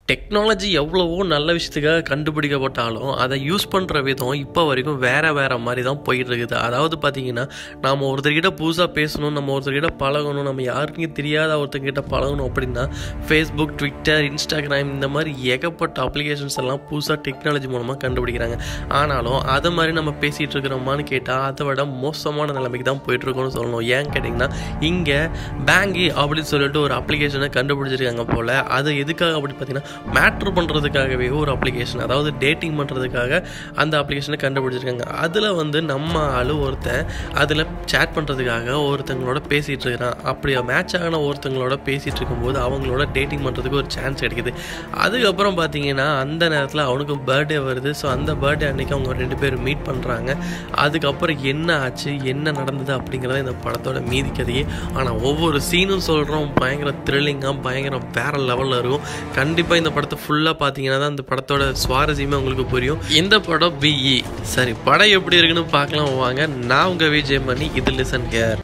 technology எவ்வளவோ நல்ல விஷயத்துக்காக கண்டுபிடிக்கப்பட்டாலும் அதை யூஸ் பண்ணுற விதம் இப்போ வரைக்கும் வேறு வேறு மாதிரி தான் போயிட்டு இருக்குது அதாவது பார்த்தீங்கன்னா நாம் ஒருத்தர்கிட்ட புதுசாக பேசணும் நம்ம ஒருத்தர்கிட்ட பழகணும் நம்ம யாருக்கும் தெரியாத ஒருத்தர்கிட்ட பழகணும் அப்படின்னா ஃபேஸ்புக் ட்விட்டர் இன்ஸ்டாகிராம் இந்த மாதிரி ஏகப்பட்ட அப்ளிகேஷன்ஸ் எல்லாம் புதுசாக டெக்னாலஜி மூலமாக கண்டுபிடிக்கிறாங்க ஆனாலும் அதை மாதிரி நம்ம பேசிகிட்டு இருக்கிறோமான்னு கேட்டால் அதை விட மோசமான நிலைமைக்கு தான் போயிட்டுருக்கோம்னு சொல்லணும் ஏன் கேட்டிங்கன்னா இங்கே பேங்கி அப்படின்னு சொல்லிட்டு ஒரு அப்ளிகேஷனை கண்டுபிடிச்சிருக்காங்க போல் அது எதுக்காக அப்படி பார்த்தீங்கன்னா மேட்ரு பண்ணுறதுக்காகவே ஒரு அப்ளிகேஷன் அதாவது டேட்டிங் பண்ணுறதுக்காக அந்த அப்ளிகேஷனை கண்டுபிடிச்சிருக்காங்க அதில் வந்து நம்ம ஆள் ஒருத்தன் அதில் சேட் பண்ணுறதுக்காக ஒருத்தங்களோட பேசிகிட்டு இருக்கிறான் அப்படி மேட்ச் ஆகின ஒருத்தங்களோட பேசிகிட்டு இருக்கும்போது அவங்களோட டேட்டிங் பண்ணுறதுக்கு ஒரு சான்ஸ் கிடைக்குது அதுக்கப்புறம் பார்த்தீங்கன்னா அந்த நேரத்தில் அவனுக்கு பர்த்டே வருது ஸோ அந்த பர்த்டே அன்னைக்கு அவங்க ரெண்டு பேரும் மீட் பண்ணுறாங்க அதுக்கப்புறம் என்ன ஆச்சு என்ன நடந்தது அப்படிங்கிறத இந்த படத்தோட மீதி கதையே ஆனால் ஒவ்வொரு சீனும் சொல்கிறோம் பயங்கர த்ரில்லிங்காக பயங்கர வேற லெவலில் இருக்கும் கண்டிப்பாக இந்த படத்தை ஃபுல்லாக பார்த்தீங்கன்னா தான் இந்த படத்தோட சுவாரஸ்யமே உங்களுக்கு புரியும் இந்த படம் பிஇ சரி படம் எப்படி இருக்குன்னு பார்க்கலாம் வாங்க நான் உங்கள் விஜய் மணி இது லிசன் கேர்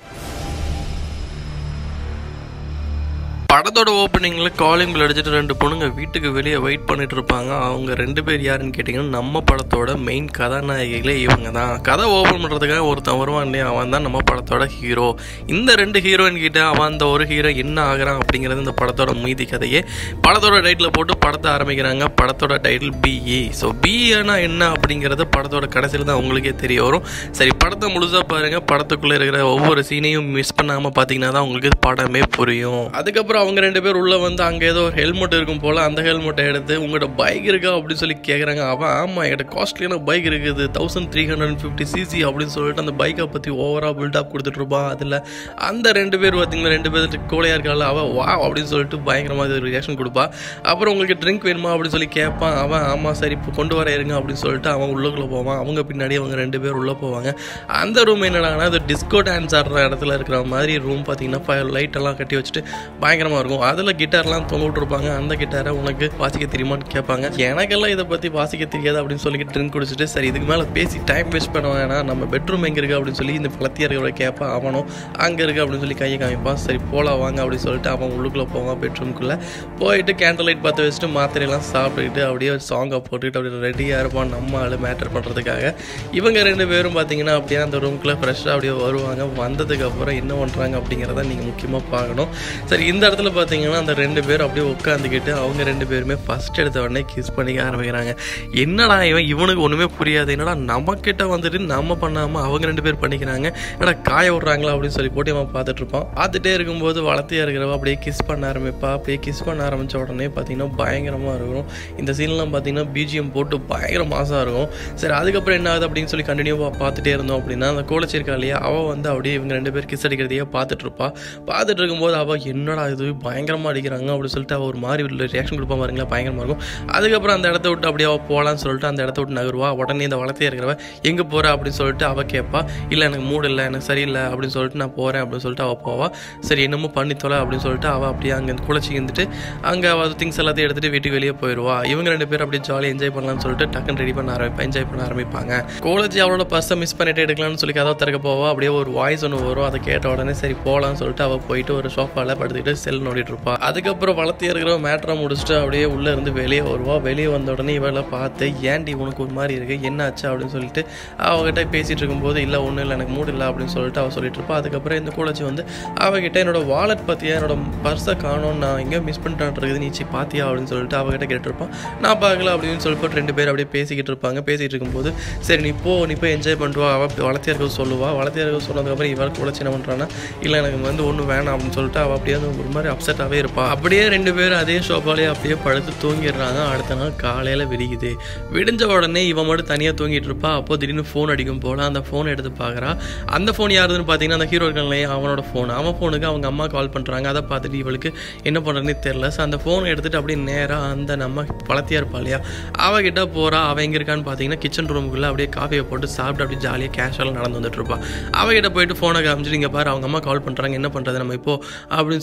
படத்தோட ஓப்பனிங்கில் காலிங் பில் அடிச்சுட்டு ரெண்டு பொண்ணுங்க வீட்டுக்கு வெளியே வெயிட் பண்ணிட்டு இருப்பாங்க அவங்க ரெண்டு பேர் யாருன்னு கேட்டிங்கன்னா நம்ம படத்தோட மெயின் கதாநாயகிகளே இவங்க தான் கதை ஓப்பன் பண்ணுறதுக்காக ஒருத்தன் வருவான் இல்லையா அவன் தான் நம்ம படத்தோட ஹீரோ இந்த ரெண்டு ஹீரோயின் கிட்ட அவன் அந்த ஒரு ஹீரோ என்ன ஆகுறான் அப்படிங்கிறது இந்த படத்தோட மீதி கதையே படத்தோட டைட்டில் போட்டு படத்தை ஆரம்பிக்கிறாங்க படத்தோட டைட்டில் பிஇ ஸோ பிஇனா என்ன அப்படிங்கிறது படத்தோட கடைசியில் தான் உங்களுக்கே தெரிய வரும் சரி படத்தை முழுசாக பாருங்கள் படத்துக்குள்ளே இருக்கிற ஒவ்வொரு சீனையும் மிஸ் பண்ணாமல் பார்த்தீங்கன்னா தான் உங்களுக்கு படமே புரியும் அதுக்கப்புறம் அவங்க ரெண்டு பேர் உள்ளே வந்து அங்கே ஏதோ ஒரு ஹெல்மெட் இருக்கும் போல் அந்த ஹெல்மெட்டை எடுத்து உங்கள்கிட்ட பைக் இருக்கா அப்படின்னு சொல்லி கேட்குறாங்க அவன் ஆமாம் என்கிட்ட காஸ்ட்லியான பைக் இருக்குது thousand three hundred fifty CC அப்படின்னு சொல்லிட்டு அந்த பைக்கை பற்றி ஓவராக பில்டப் கொடுத்துட்ருப்பான் அதில் அந்த ரெண்டு பேர் பார்த்தீங்கன்னா ரெண்டு பேர் கோழையாக இருக்காள் அவன் வா அப்படின்னு சொல்லிட்டு பயங்கரமாக ரியாக்ஷன் கொடுப்பா அப்புறம் உங்களுக்கு ட்ரிங்க் வேணுமா அப்படின்னு சொல்லி கேட்பான் அவன் ஆமாம் சரி இப்போ கொண்டு வர இருங்க அப்படின்னு சொல்லிட்டு அவன் உள்ளுக்குள்ளே போவான் அவங்க பின்னாடி அவங்க ரெண்டு பேர் உள்ளே போவாங்க அந்த ரூம் என்னடாங்கன்னா அது டிஸ்கோ டான்ஸ் ஆடுற இடத்துல இருக்கிற மாதிரி ரூம் பார்த்தீங்கன்னா லைட் எல்லாம் கட்டி வச்சுட்டு பயங்கரமாக இருக்கும் அதில் கிட்டார்லாம் தொங்க விட்டுருப்பாங்க அந்த கிட்டாரை உனக்கு வாசிக்க தெரியுமான்னு கேட்பாங்க எனக்கெல்லாம் இதை பற்றி வாசிக்க தெரியாது அப்படின்னு சொல்லி ட்ரிங்க் குடிச்சிட்டு சரி இதுக்கு மேலே பேசி டைம் வேஸ்ட் பண்ண வேணாம் நம்ம பெட்ரூம் எங்கே இருக்குது அப்படின்னு சொல்லி இந்த பழத்தியாக இருக்கிற கேட்பான் அவனும் அங்கே இருக்குது அப்படின்னு சொல்லி கையை காமிப்பான் சரி போலாம் வாங்க அப்படின்னு சொல்லிட்டு அவன் உள்ளுக்குள்ளே போவான் பெட்ரூம்குள்ளே போயிட்டு கேண்டில் லைட் பார்த்து வச்சுட்டு மாத்திரையெல்லாம் சாப்பிட்டுக்கிட்டு அப்படியே சாங்கை போட்டுக்கிட்டு அப்படியே ரெடியாக இருப்பான் நம்ம ஆள் மேட்டர் பண்ணுறதுக்காக இவங்க ரெண்டு பேரும் பார்த்தீங்கன்னா அப்படியே அந்த ரூம்குள்ளே ஃப்ரெஷ்ஷாக அப்படியே வருவாங்க வந்ததுக்கப்புறம் என்ன பண்ணுறாங்க அப்படிங்கிறத நீங்கள் முக்கியமாக பார்க்கணும் சரி இந்த இடத்துல பார்த்தீங்கன்னா அந்த ரெண்டு பேரும் அப்படியே உட்காந்துக்கிட்டு அவங்க ரெண்டு பேருமே ஃபஸ்ட் எடுத்த உடனே கிஸ் பண்ணிக்க ஆரம்பிக்கிறாங்க என்னடா இவன் இவனுக்கு ஒன்றுமே புரியாது என்னடா நம்மக்கிட்ட வந்துட்டு நம்ம பண்ணாமல் அவங்க ரெண்டு பேர் பண்ணிக்கிறாங்க என்னடா காய விட்றாங்களா அப்படின்னு சொல்லி போட்டு அவன் பார்த்துட்டு இருப்பான் பார்த்துட்டே இருக்கும்போது வளர்த்தியாக இருக்கிறவ அப்படியே கிஸ் பண்ண ஆரம்பிப்பா அப்படியே கிஸ் பண்ண ஆரம்பித்த உடனே பார்த்தீங்கன்னா பயங்கரமாக இருக்கும் இந்த சீன்லாம் பார்த்தீங்கன்னா பிஜிஎம் போட்டு பயங்கர மாசாக இருக்கும் சரி அதுக்கப்புறம் என்ன ஆகுது அப்படின்னு சொல்லி கண்டினியூவாக பார்த்துட்டே இருந்தோம் அப்படின்னா அந்த கோலச்சிருக்கா இல்லையா அவள் வந்து அப்படியே இவங்க ரெண்டு பேர் கிஸ் அடிக்கிறதையே பார்த்துட்டு இருப்பா பார்த்துட்டு இருக்கும்போது அவள் என்னடா இது பயங்கரமாக அடிக்கிறாங்க அப்படின்னு சொல்லிட்டு அவள் ஒரு மாதிரி ரியாக்ஷன் கொடுப்பா பாருங்களா பயங்கரமாக இருக்கும் அதுக்கப்புறம் அந்த இடத்த விட்டு அப்படியே அவள் போகலான்னு சொல்லிட்டு அந்த இடத்த விட்டு நகருவா உடனே இந்த வளர்த்தே இருக்கிறவ எங்கே போகிற அப்படின்னு சொல்லிட்டு அவள் கேட்பா இல்லை எனக்கு மூடு இல்லை எனக்கு சரியில்லை அப்படின்னு சொல்லிட்டு நான் போகிறேன் அப்படின்னு சொல்லிட்டு அவள் போவா சரி என்னமோ பண்ணி தொலை அப்படின்னு சொல்லிட்டு அவள் அப்படியே அங்கே குளிச்சு இருந்துட்டு அங்கே அவள் திங்ஸ் எல்லாத்தையும் எடுத்துகிட்டு வீட்டுக்கு வெளியே போயிடுவா இவங்க ரெண்டு பேரும் அப்படியே ஜாலியாக என்ஜாய் பண்ணலாம்னு சொல்லிட்டு டக்குன்னு ரெடி பண்ண ஆரம்பிப்பா என்ஜாய் பண்ண ஆரம்பிப்பாங்க கோலஜி அவளோட பர்ஸை மிஸ் பண்ணிட்டு எடுக்கலாம்னு சொல்லி கதவை திறக்க போவா அப்படியே ஒரு வாய்ஸ் ஒன்று வரும் அதை கேட்ட உடனே சரி போகலான்னு சொல்லிட்டு அவள் போயிட்டு ஒரு சோஃபாவில் படுத்துக்கிட்டு செல் நோண்டிட்டு இருப்பா அதுக்கப்புறம் வளர்த்தி இருக்கிற மேட்ரை முடிச்சுட்டு அப்படியே உள்ளே இருந்து வெளியே வருவா வெளியே வந்த உடனே இவளை பார்த்து ஏன்டி உனக்கு ஒரு மாதிரி இருக்கு என்ன ஆச்சு அப்படின்னு சொல்லிட்டு அவகிட்ட பேசிட்டு இருக்கும்போது இல்லை ஒன்றும் இல்லை எனக்கு மூடு இல்லை அப்படின்னு சொல்லிட்டு அவள் சொல்லிட்டு இருப்பா அதுக்கப்புறம் இந்த கோலச்சி வந்து அவகிட்ட என்னோட வாலெட் பார்த்தியா என்னோட பர்ஸை காணோம் நான் எங்கேயோ மிஸ் பண்ணிட்டு இருக்குது நீ சி பாத்தியா அப்படின்னு சொல்லிட்டு அவகிட்ட கேட்டிருப்பான் நான் பார்க்கல அப்படின்னு சொல்லிட்டு ரெண்டு பேர் அப்படியே பேசிக்கிட்டு இருப்பாங்க பேசிகிட்டு இருக்கும்போது சரி நீ போ நீ போய் என்ஜாய் பண்ணுவா அவள் வளர்த்தியா இருக்க சொல்லுவா வளர்த்தியா இருக்க சொன்னதுக்கப்புறம் இவள் குழச்சி என்ன பண்ணுறான்னா இல்லை எனக்கு வந்து ஒன்றும் வேணாம் அப்படின்னு சொல்லிட்டு அவள் அப்படியே வந்து ஒரு மாதிரி அப்செட்டாகவே இருப்பாள் அப்படியே ரெண்டு பேரும் அதே ஷோபாலே அப்படியே படுத்து தூங்கிடுறாங்க அடுத்த நாள் காலையில் விடிக்குது விடிஞ்ச உடனே இவன் மட்டும் தனியாக தூங்கிட்டு இருப்பா அப்போ திடீர்னு ஃபோன் அடிக்கும் போல அந்த ஃபோன் எடுத்து பார்க்குறா அந்த ஃபோன் யாருன்னு பார்த்தீங்கன்னா அந்த ஹீரோ இருக்காங்களே அவனோட ஃபோன் அவன் ஃபோனுக்கு அவங்க அம்மா கால் பண்ணுறாங்க அதை பார்த்துட்டு இவளுக்கு என்ன பண்ணுறதுனே தெரில ஸோ அந்த ஃபோனை எடுத்துகிட்டு அப்படியே நேராக அந்த நம்ம பழத்தியா இருப்பா இல்லையா அவகிட்ட போகிறா அவன் எங்கே இருக்கான்னு பார்த்தீங்கன்னா கிச்சன் ரூமுக்குள்ளே அப்படியே காஃபியை போட்டு சாப்பிட்டு அப்படியே ஜாலியாக கேஷுவலாக நடந்து வந்துட்டு இருப்பா அவகிட்ட போயிட்டு ஃபோனை காமிச்சிட்டு இங்கே பாரு அவங்க அம்மா கால் பண்ணுறாங்க என்ன பண்ணுறது நம்ம இப்போ அப்படின்னு சொல்லிட்டு கேட்டுட்டு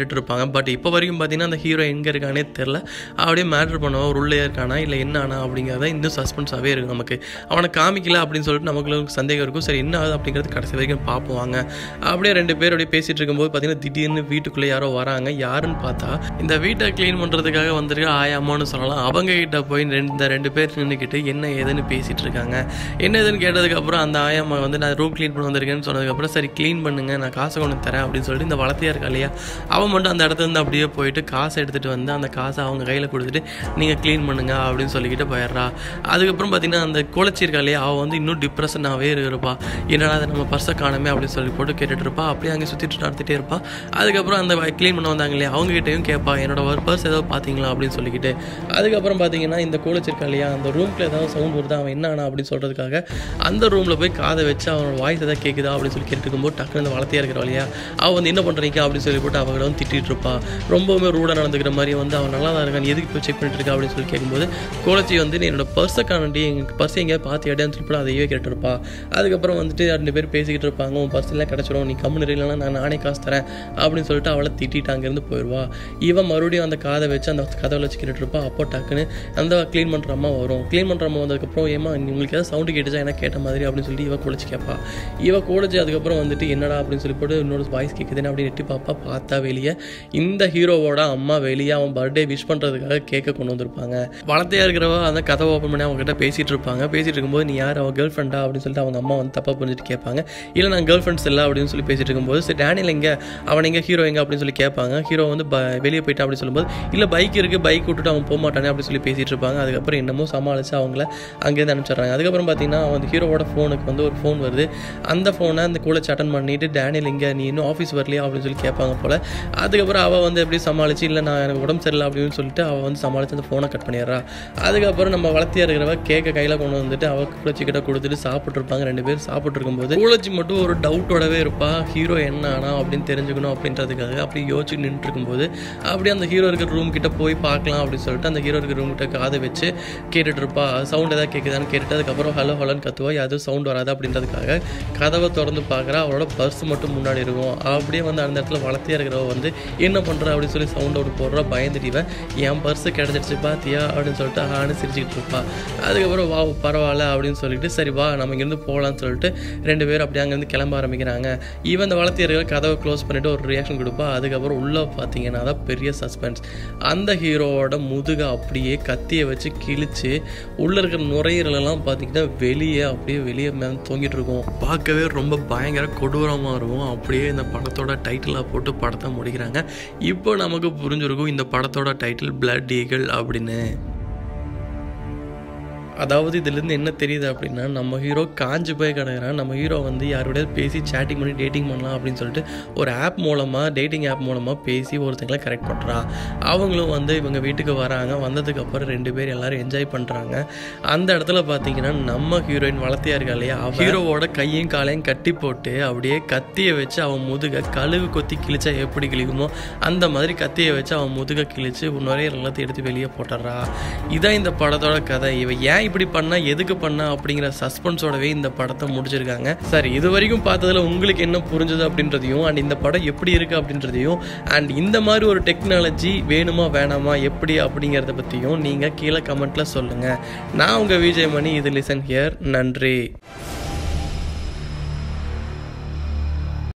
கேட்டுட்டு இருப்பாங்க பட் இப்போ வரைக்கும் பார்த்தீங்கன்னா அந்த ஹீரோ எங்கே இருக்கானே தெரில அப்படியே மேட்ரு பண்ணுவோம் ஒரு உள்ளே இருக்கானா இல்லை என்ன ஆனா அப்படிங்கிறத இன்னும் சஸ்பென்ஸாகவே இருக்குது நமக்கு அவனை காமிக்கல அப்படின்னு சொல்லிட்டு நமக்கு சந்தேகம் இருக்கும் சரி என்ன ஆகுது அப்படிங்கிறது கடைசி வரைக்கும் பார்ப்போம் வாங்க அப்படியே ரெண்டு பேர் அப்படியே பேசிகிட்டு இருக்கும்போது பார்த்தீங்கன்னா திடீர்னு வீட்டுக்குள்ளே யாரோ வராங்க யாருன்னு பார்த்தா இந்த வீட்டை க்ளீன் பண்ணுறதுக்காக வந்திருக்க ஆயாமான்னு சொல்லலாம் அவங்க கிட்ட போய் ரெண்டு இந்த ரெண்டு பேர் நின்றுக்கிட்டு என்ன ஏதுன்னு பேசிகிட்டு இருக்காங்க என்ன ஏதுன்னு கேட்டதுக்கப்புறம் அந்த ஆயாம்மா வந்து நான் ரூம் க்ளீன் பண்ண வந்திருக்கேன்னு சொன்னதுக்கப்புறம் சரி க்ளீன் பண்ணுங்க நான் காசை கொண்டு தரேன் அப்படின்னு சொல்லிட்டு இந்த வளர்த்தியா இருக்கா இல்லையா அவன் மட்டும் அந்த இடத்துல இருந்து அப்படியே போயிட்டு காசை எடுத்துகிட்டு வந்து அந்த காசை அவங்க கையில் கொடுத்துட்டு நீங்கள் க்ளீன் பண்ணுங்க அப்படின்னு சொல்லிக்கிட்டு போயிடுறா அதுக்கப்புறம் பார்த்தீங்கன்னா அந்த குளச்சி இருக்கா இல்லையா அவள் வந்து இன்னும் டிப்ரெஷனாகவே இருப்பா என்னடா அதை நம்ம பர்ஸை காணமே அப்படின்னு சொல்லி போட்டு கேட்டுட்டு இருப்பா அப்படியே அங்கே சுற்றிட்டு நடத்திட்டே இருப்பா அதுக்கப்புறம் அந்த க்ளீன் பண்ண வந்தாங்க இல்லையா அவங்க கிட்டேயும் கேட்பா என்னோட பர்ஸ் ஏதோ பார்த்தீங்களா அப்படின்னு சொல்லிக்கிட்டு அதுக்கப்புறம் பார்த்தீங்கன்னா இந்த கோலச் இருக்கா இல்லையா அந்த ரூமில் ஏதாவது சவுண்ட் வருதா அவன் என்ன ஆனா அப்படின்னு சொல்கிறதுக்காக அந்த ரூமில் போய் காதை வச்சு அவனோட வாய்ஸ் எதாவது கேட்குதா அப்படின்னு சொல்லி கேட்டுட்டு இருக்கும்போது டக்குனு இந்த வளர்த்தியா இருக்கிற இல்லையா அவள் வந்து என்ன பண்ணுறீங்க அப்படின்னு சொல்லி போட்டு அவங்கள வந்து திட்டிட்டு இருப்பா ரொம்பவுமே ரூடாக நடந்துக்கிற மாதிரி வந்து அவன் நல்லா தான் இருக்கான் எதுக்கு போய் செக் பண்ணிட்டு இருக்கா அப்படின்னு சொல்லி கேட்கும்போது கோலச்சி வந்து நீ என்னோட பர்ஸை காணண்டி எங்கள் பர்ஸ் எங்கேயாவது பார்த்து இடையான்னு சொல்லி போட்டு அதையே கேட்டுருப்பா அதுக்கப்புறம் வந்துட்டு ரெண்டு பேர் பேசிக்கிட்டு இருப்பாங்க உன் பர்ஸ் எல்லாம் கிடச்சிரும் நீ கம்முன்னு இல்லைன்னா நான் நானே காசு தரேன் அப்படின்னு சொல்லிட்டு அவளை திட்டிட்டு அங்கேருந்து போயிடுவா இவன் மறுபடியும் அந்த காதை வச்சு அந்த கதவை வச்சு கேட்டுட்டு இருப்பா அப்போ டக்குன்னு அந்த க்ளீன் பண்ணுற அம்மா வரும் க்ளீன் பண்ணுற அம்மா வந்ததுக்கப்புறம் ஏமா உங்களுக்கு ஏதாவது சவுண்டு கேட்டுச்சா என்ன கேட்ட மாதிரி அப்படின்னு சொல்லி இவ குளிச்சு கேட்பா இவ குளிச்சு அதுக்கப்புறம் வந்துட்டு என்னடா அப்படின்னு சொல்லி போட்டு இன்னொரு வாய்ஸ் கேட்குதுன்னு அப்படி எட்டி பாப்பா பார்த்தா வெளியே இந்த ஹீரோவோட அம்மா வெளியே அவன் பர்த்டே விஷ் பண்ணுறதுக்காக கேக்கை கொண்டு வந்திருப்பாங்க வளர்த்தையா இருக்கிறவ அந்த கதவை ஓப்பன் பண்ணி அவங்க கிட்ட பேசிட்டு இருப்பாங்க பேசிட்டு இருக்கும்போது நீ யார் அவன் கேர்ள் ஃப்ரெண்டா அப்படின்னு சொல்லிட்டு அவங்க அம்மா வந்து தப்பாக புரிஞ்சுட்டு கேட்பாங்க இல்லை நான் கேர்ள் ஃப்ரெண்ட்ஸ் இல்லை அப்படின்னு சொல்லி பேசிட்டு இருக்கும்போது சரி டேனியல் எங்க அவன் எங்க ஹீரோ எங்க அப்படின்னு சொல்லி கேட்பாங்க ஹீரோ வந்து ப- வெளியே போயிட்டா அப்படின்னு சொல்லும்போது இல்லை பைக் இருக்கு பைக் விட்டுட்டு அவன் போக மாட்டானே அப்படின்னு சொல்லி பேசிட்டு இருப்பாங்க அதுக்கப்புறம் என்னமோ சமாளிச்சு அவங்கள அங்கேருந்து அனுப்பிச்சிடுறாங்க அதுக்கப்புறம் பார்த்தீங்கன்னா அவன் ஹீரோவோட ஃபோனுக்கு வந்து ஒரு ஃபோன் வருது அந்த ஃபோனை அந்த கூட அட்டன் பண்ணிட்டு டேனியல் இங்கே நீ இன்னும் ஆஃபீஸ் வரலையா அப்படின்னு சொல்லி கேட்பாங்க போல அதுக்கப்புறம் அவள் வந்து எப்படி சமாளிச்சு இல்லை நான் எனக்கு உடம்பு சரியில்லை அப்படின்னு சொல்லிட்டு அவள் வந்து சமாளிச்சு அந்த ஃபோனை கட் பண்ணிடுறா அதுக்கப்புறம் நம்ம வளர்த்தியா இருக்கிறவ கேக்க கையில் கொண்டு வந்துட்டு அவள் குளச்சிக்கிட்ட கொடுத்துட்டு சாப்பிட்ருப்பாங்க ரெண்டு பேரும் சாப்பிட்டு இருக்கும்போது குளச்சி மட்டும் ஒரு டவுட்டோடவே இருப்பா ஹீரோ என்ன ஆனா அப்படின்னு தெரிஞ்சுக்கணும் அப்படின்றதுக்காக அப்படி யோசிச்சு நின்றுட்டு இருக்கும்போது அப்படியே அந்த ஹீரோ இருக்கிற ரூம் கிட்ட போய் பார்க்கலாம் அப்படின்னு சொல்லிட்டு அந்த ஹீரோ இருக்கிற ரூம் கிட்ட காதை வச்சு கேட்டுட்டு இருப்பா சவுண்ட் ஏதாவது கேட்குதான்னு கேட்டுட்டு அதுக்கப்புறம் ஹலோ ஹலோன்னு கத்துவா எதுவும் சவுண்ட் வராது அப்படின்றதுக்காக கதவை திறந்து பார்க்குறா அவளோட பர்ஸ் மட்டும் முன்னாடி இருக்கும் அப்படியே வந்து அந்த இடத்துல வளர்த்தியா இருக்கிறவ வந்து என்ன பண்ணுற அப்படின்னு சொல்லி சவுண்ட் அவுட் போடுறா பயந்துட்டிவன் என் பர்ஸு கிடச்சிருச்சு பாத்தியா அப்படின்னு சொல்லிட்டு ஆன்னு சிரிச்சுக்கிட்டு இருப்பா அதுக்கப்புறம் வா பரவாயில்ல அப்படின்னு சொல்லிட்டு சரி வா நம்ம இங்கேருந்து போகலான்னு சொல்லிட்டு ரெண்டு பேரும் அப்படியே அங்கேருந்து கிளம்ப ஆரம்பிக்கிறாங்க ஈவன் இந்த வளர்த்தியர்கள் கதவை க்ளோஸ் பண்ணிட்டு ஒரு ரியாக்ஷன் கொடுப்பா அதுக்கப்புறம் உள்ளே பார்த்தீங்கன்னா தான் பெரிய சஸ்பென்ஸ் அந்த ஹீரோவோட முதுகை அப்படியே கத்தியை வச்சு கிழிச்சு உள்ளே இருக்கிற நுரையீரலெல்லாம் பார்த்தீங்கன்னா வெளியே அப்படியே வெளியே மேலே தொங்கிட்டு இருக்கும் பார்க்கவே ரொம்ப பயங்கர கொடூரமாக இருக்கும் அப்படியே இந்த படத்தோட டைட்டிலாக போட்டு படத்தை முடிக்கிறாங்க இப்போ நமக்கு புரிஞ்சிருக்கும் இந்த படத்தோட டைட்டில் பிளட் ஈகிள் அப்படின்னு அதாவது இதுலேருந்து என்ன தெரியுது அப்படின்னா நம்ம ஹீரோ காஞ்சு போய் கிடக்குறான் நம்ம ஹீரோ வந்து யாரோடய பேசி சேட்டிங் பண்ணி டேட்டிங் பண்ணலாம் அப்படின்னு சொல்லிட்டு ஒரு ஆப் மூலமாக டேட்டிங் ஆப் மூலமாக பேசி ஒருத்தங்களை கரெக்ட் பண்ணுறான் அவங்களும் வந்து இவங்க வீட்டுக்கு வராங்க வந்ததுக்கப்புறம் ரெண்டு பேர் எல்லாரும் என்ஜாய் பண்ணுறாங்க அந்த இடத்துல பார்த்தீங்கன்னா நம்ம ஹீரோயின் வளர்த்தியா இருக்கா இல்லையா அவ ஹீரோவோட கையும் காலையும் கட்டி போட்டு அப்படியே கத்தியை வச்சு அவன் முதுக கழுகு கொத்தி கிழிச்சா எப்படி கிழிக்குமோ அந்த மாதிரி கத்தியை வச்சு அவன் முதுக கிழிச்சு நுரைய எல்லாத்தையும் எடுத்து வெளியே போட்டுறா இதான் இந்த படத்தோட கதை இவ ஏன் இப்படி பண்ணா எதுக்கு பண்ணா அப்படிங்கிற சஸ்பென்ஸோடவே இந்த படத்தை முடிச்சிருக்காங்க சரி இது வரைக்கும் பார்த்ததுல உங்களுக்கு என்ன புரிஞ்சது அப்படின்றதையும் அண்ட் இந்த படம் எப்படி இருக்கு அப்படின்றதையும் அண்ட் இந்த மாதிரி ஒரு டெக்னாலஜி வேணுமா வேணாமா எப்படி அப்படிங்கிறத பற்றியும் நீங்கள் கீழே கமெண்ட்டில் சொல்லுங்கள் நான் உங்கள் விஜய் மணி இது லிசன் ஹியர் நன்றி